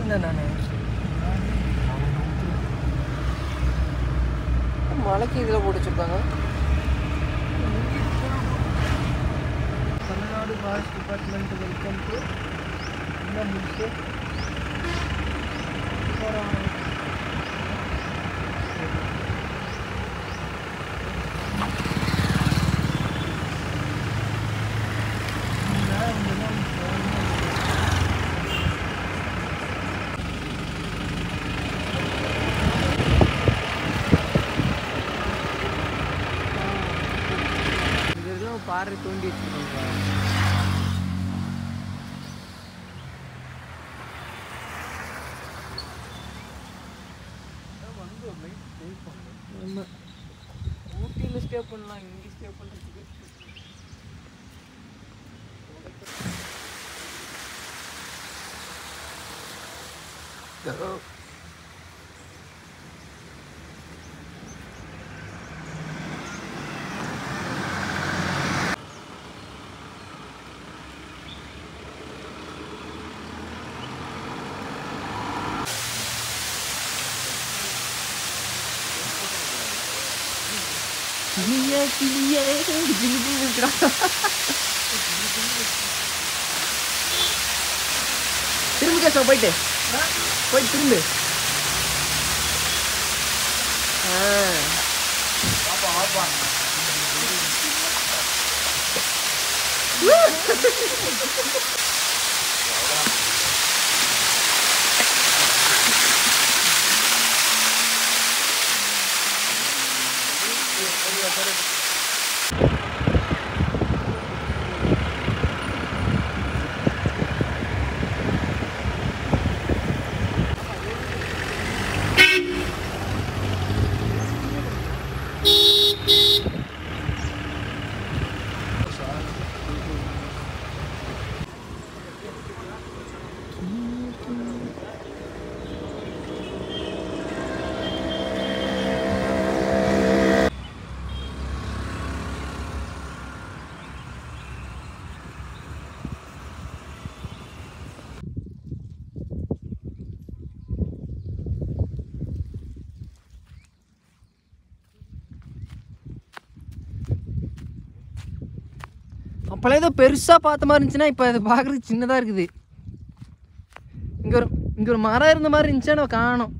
இருந்தேன் நான் மலைக்கு இதில் போட்டு வச்சிருக்காங்க Tamil Nadu forest department welcome to என்ன முடிச்சு இதெல்லாம் பாறை தோண்டி வச்சிருக்காங்க ஆமா ஊட்டியில் ஸ்டே பண்ணலாம் இங்கே ஸ்டே பண்ணுறதுக்கு கிளியே கிளியே கிளி இருக்கிறா திரும்ப கேசவ போயிட்டு போயிட்டு திரும்ப ஆ அப்போல்லாம் ஏதோ பெருசாக பார்த்த மாதிரி இருந்துச்சுன்னா இப்போ அது பார்க்குறதுக்கு சின்னதாக இருக்குது இங்கே ஒரு இங்கே ஒரு மரம் இருந்த மாதிரி இருந்துச்சுன்னா நம்ம காணோம்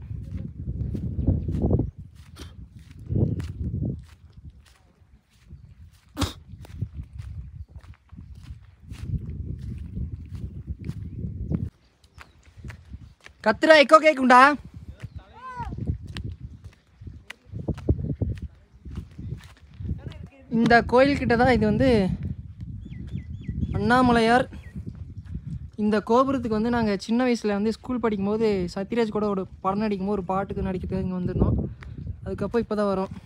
கத்துரா எக்கோ கேக்குண்டா இந்த கோயில்கிட்ட தான் இது வந்து அண்ணாமலையார் இந்த கோபுரத்துக்கு வந்து நாங்கள் சின்ன வயசில் வந்து ஸ்கூல் படிக்கும்போது சத்யராஜ் கூட ஒரு படம் நடிக்கும்போது ஒரு பாட்டுக்கு நடிக்கிறதுக்கு இங்கே வந்திருந்தோம் அதுக்கப்புறம் இப்போ தான் வரோம்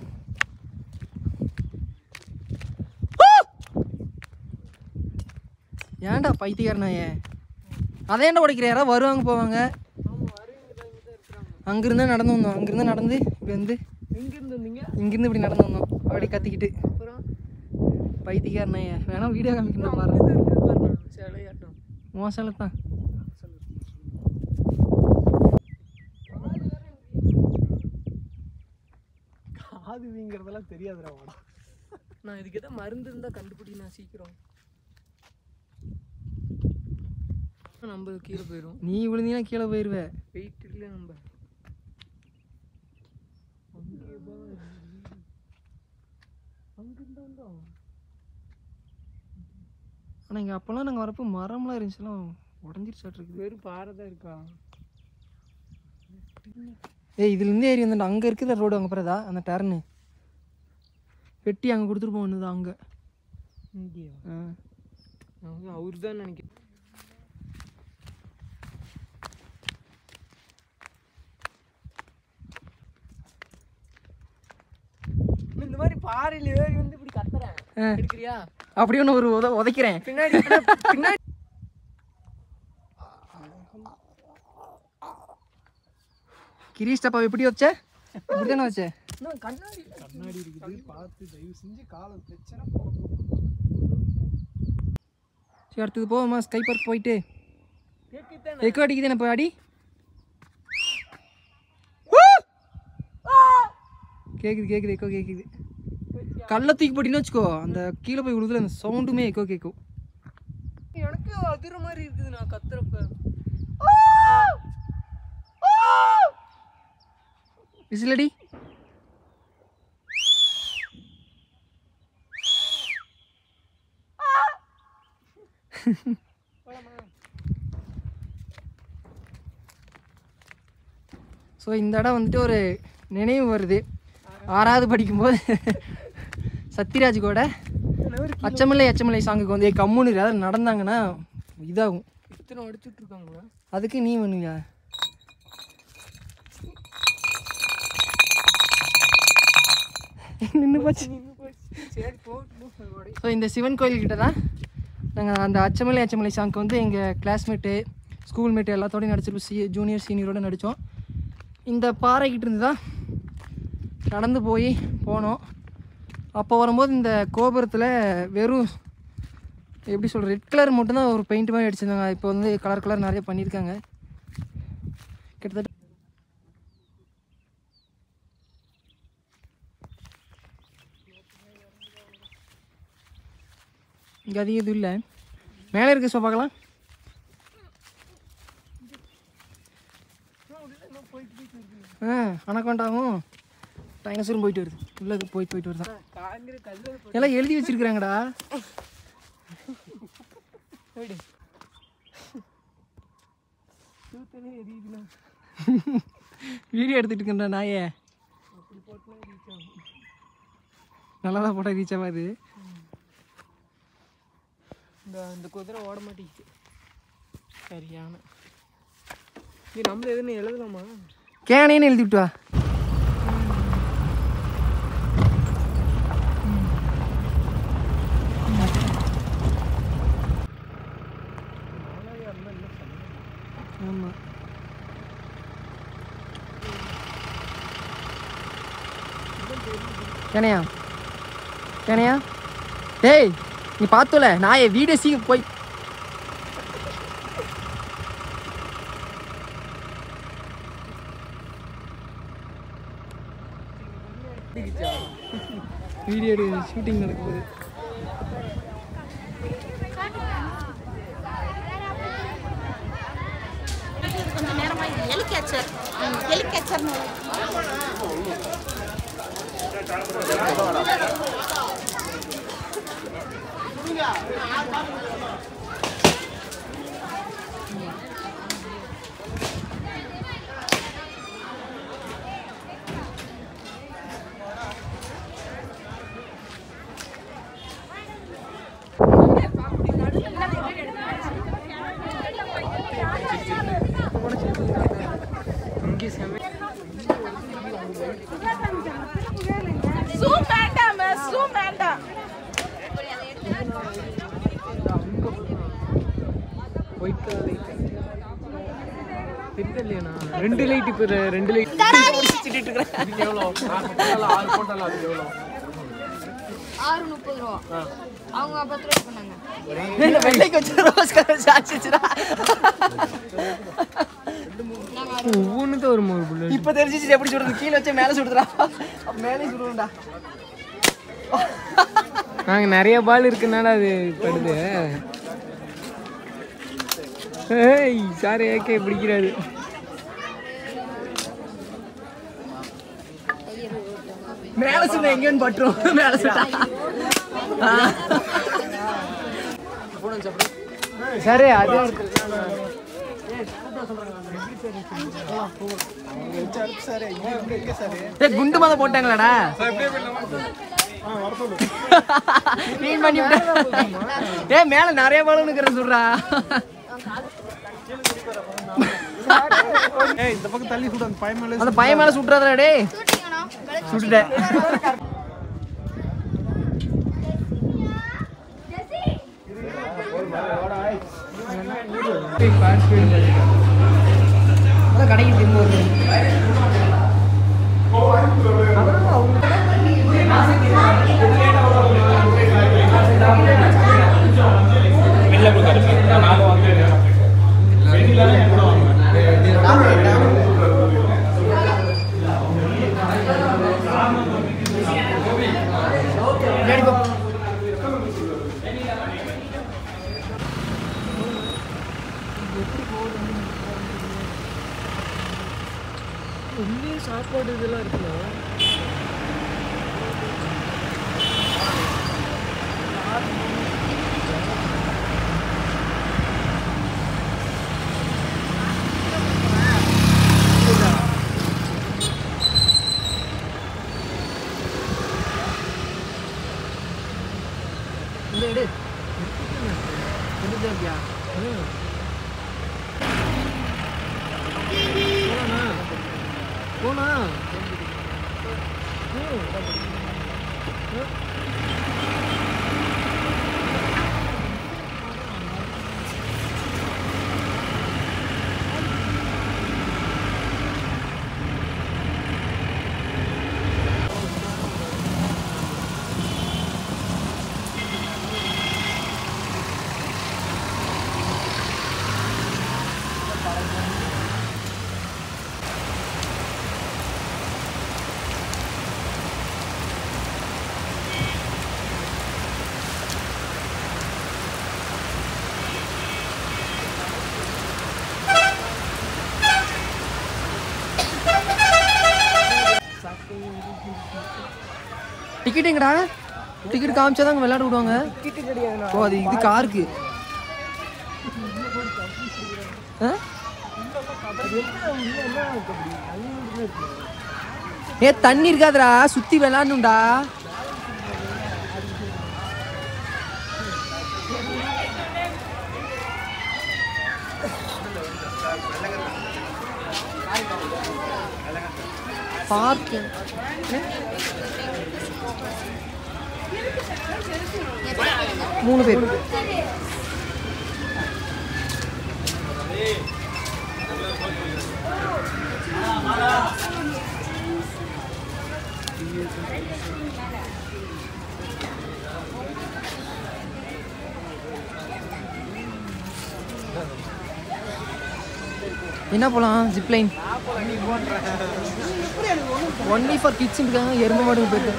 ஏன்டா பைத்தியக்காரனாயே அதை ஏன்டா உடைக்கிற யாராவது வருவாங்க போவாங்க அங்கிருந்தா நடந்து வந்தோம் அங்கிருந்து நடந்து இப்படி வந்து எங்கேருந்து வந்தீங்க இங்கிருந்து இப்படி நடந்து வந்தோம் அப்படி கத்திக்கிட்டு அப்புறம் பைத்தியக்காரனாயே வேணா வீடியோ காமிக்கணும் பாரு இது இருக்கு பாருங்க சிலையாட்டம் மோசம் தான் காது வீங்கிறதெல்லாம் தெரியாதுடா வாடா நான் இதுக்கு எதாவது மருந்து இருந்தால் கண்டுபிடி நான் சீக்கிரம் நம்ம கீழே போயிடும் நீ விழுந்தீங்கன்னா கீழே போயிடுவ வெயிட் இல்லை நம்ம அங்கிருந்தா வந்தோம் ஆனால் இங்கே அப்போல்லாம் நாங்கள் வரப்போ மரம்லாம் இருந்துச்சுலாம் உடஞ்சிருச்சாட்டு இருக்குது வெறும் பாறை தான் இருக்கா ஏய் இதுலேருந்து ஏறி வந்துட்டு அங்கே இருக்கிற ரோடு அங்கே போகிறதா அந்த டர்னு வெட்டி அங்கே கொடுத்துட்டு போகணுது அங்கே இங்கேயா ஆ அவர் தான் நினைக்கிறேன் இந்த மாதிரி பாறையில ஏறி வந்து இப்படி கத்துறேன் ஆ. இருக்கிறியா அப்படியே ஒன்று ஒரு உத உதைக்கிறேன் பின்னாடி பின்னாடி கிரீஷ் டப்பா எப்படி வச்ச இப்படி தானே வச்ச நான் கண்ணாடி கண்ணாடி இருக்குது பார்த்து தயவு செஞ்சு காலை பிரச்சனை சரி அடுத்தது போவோமா ஸ்கை பார்க் போயிட்டு கேக்குதானே எக்கோ அடிக்குது என்ன போய் அடி கேட்குது கேட்குது எக்கோ கேட்குது கல்லை தூக்கி போட்டின்னு வச்சுக்கோ அந்த கீழே போய் விழுதுல அந்த சவுண்டுமே எக்கோ கேட்கும் எனக்கு அதிர மாதிரி இருக்குது நான் கத்துறப்ப விசிலடி ஸோ இந்த இடம் வந்துட்டு ஒரு நினைவு வருது ஆறாவது படிக்கும்போது சத்யராஜ் கூட அச்சமில்லை அச்சமில்லை சாங்குக்கு வந்து கம்முன்னு யாராவது நடந்தாங்கன்னா இதாகும் இத்தனை அடிச்சுட்டு இருக்காங்களா அதுக்கு நீ பண்ணுவியா நின்று போச்சு சரி போட்டு போ ஸோ இந்த சிவன் கோயில்கிட்ட தான் நாங்கள் அந்த அச்சமலை அச்சமலை சாங்க்கு வந்து எங்கள் கிளாஸ்மேட்டு ஸ்கூல் மேட்டு எல்லாத்தோடையும் நடிச்சிருப்போம் சி ஜூனியர் சீனியரோட நடித்தோம் இந்த பாறைக்கிட்ட இருந்து தான் நடந்து போய் போனோம் அப்போ வரும்போது இந்த கோபுரத்தில் வெறும் எப்படி சொல்ற ரெட் கலர் மட்டும்தான் ஒரு பெயிண்ட் மாதிரி அடிச்சிருந்தாங்க இப்போ வந்து கலர் கலர் நிறைய பண்ணியிருக்காங்க கிட்டத்தட்ட இங்கே அதிகம் எதுவும் இல்லை மேலே இருக்க சோ பார்க்கலாம் ஆ அனக்கொண்டாவும் டைனோசரும் போயிட்டு வருது உள்ள இது போயிட்டு போயிட்டு வருதான் காங்கிற கல்லு எல்லாம் எழுதி வச்சிருக்கிறாங்கடா போயிடு தூத்தனே எரியுதுண்ணா வீடியோ எடுத்துட்டு இருக்கேன்டா நாயே அப்படி போட்டுனா ரீச் ஆகும் நல்லா தான் போட்டால் ரீச் ஆகாது இந்த இந்த குதிரை ஓட மாட்டேங்குது சரியான இது நம்மள எதுன்னு எழுதலாமா கேனேன்னு எழுதி விட்டு வா ஆமாம் கேனையா கேனையா டேய் நீ பார்த்தோல நான் என் வீடியோ சீக்கிரம் போய் வீடியோ எடு ஷூட்டிங் நடக்குது கொஞ்சம் நேரமா எலிகேச்சர் எலிகேச்சர்னு ஜூம் வேண்டாம் ஜூம் வேண்டாம் ஒயிட் கலர் லைட் தெரியல இல்லையாண்ணா ரெண்டு லைட் இப்போ ரெண்டு லைட் எவ்வளோ ஆறு போட்டாலும் அது எவ்வளோ ஆறு முப்பது ரூபா அவங்க பத்து ரூபா பண்ணாங்க வெள்ளைக்கு வச்சு ரோஸ் கலர் சாச்சிச்சுடா ஒவ்வொன்றுதான் வருமா ஒரு புல்லட் இப்போ தெரிஞ்சிச்சு எப்படி சுடுறது கீழே வச்சு மேலே சுடுறா அப்ப மேலே சுடுறா நாங்கள் நிறைய பால் இருக்குனால அது படுது ஏய் சார் ஏகே பிடிக்கிறாரு மேலே சுட எங்கேன்னு பட்டுரும் மேலே சுட்டா சரி அது சார் இங்க இங்க இங்க சார் ஏய் குண்டு மாத போட்டாங்களாடா க்ளீன் பண்ணி விட்டா ஏய் மேலே நிறைய பலூன் இருக்கிற சொல்றா ஏய் இந்த பக்கம் தள்ளி சுடு அந்த பையன் மேல அந்த பையன் மேலே சுட்டுறாதடா டேய் சுட்டுட்டேன் அதான் கடைக்கு திரும்ப வருது ஆ உண்மையே சாப்பாடு இதெல்லாம் இருக்குல்ல இந்த எடு எடுத்தாப்பியா போனா டிக்கெட் எங்கடா டிக்கெட் காமிச்சா தான் விளையாட விடுவாங்க கிட்டு கிடையாது ஓ அது இது காருக்கு ஆ? ஏ தண்ணி இருக்காதுடா சுத்தி விளையாடணும்டா பார்க்கு மூணு பேர் என்ன போலாம் ஜிப்லைன் ஒன்லி ஃபார் கிட்ஸ் இருக்காங்க எறும்பு மாடு போயிட்டு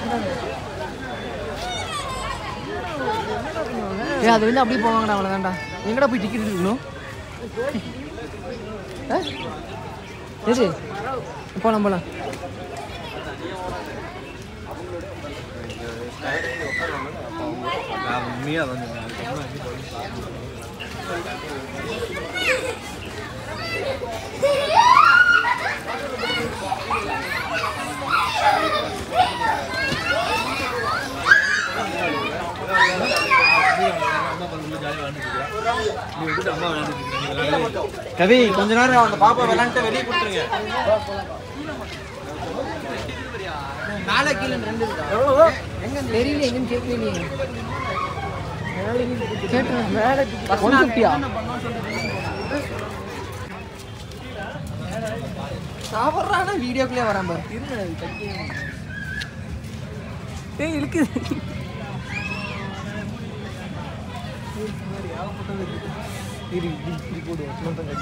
ஏ அது வந்து அப்படியே போவாங்கடா அவ்வளோதான்டா எங்கடா போய் டிக்கெட் எடுக்கணும் ஆ? எது போலாம் போலாம் கவி கொஞ்ச நேரம் அந்த பாப்பா விளையாண்டு வெளியே கொடுத்துருங்க மேலே கீழே ரெண்டு எங்க தெரியல எங்கன்னு கேட்கலையே கேட்டேன் மேலே ஒன் ஃபிஃப்டியா சாப்பிட்றானா வீடியோக்குள்ளே வரான் பாரு ஏய் இருக்குது இரு இப்படி இப்படி போடு இன்னும் கடி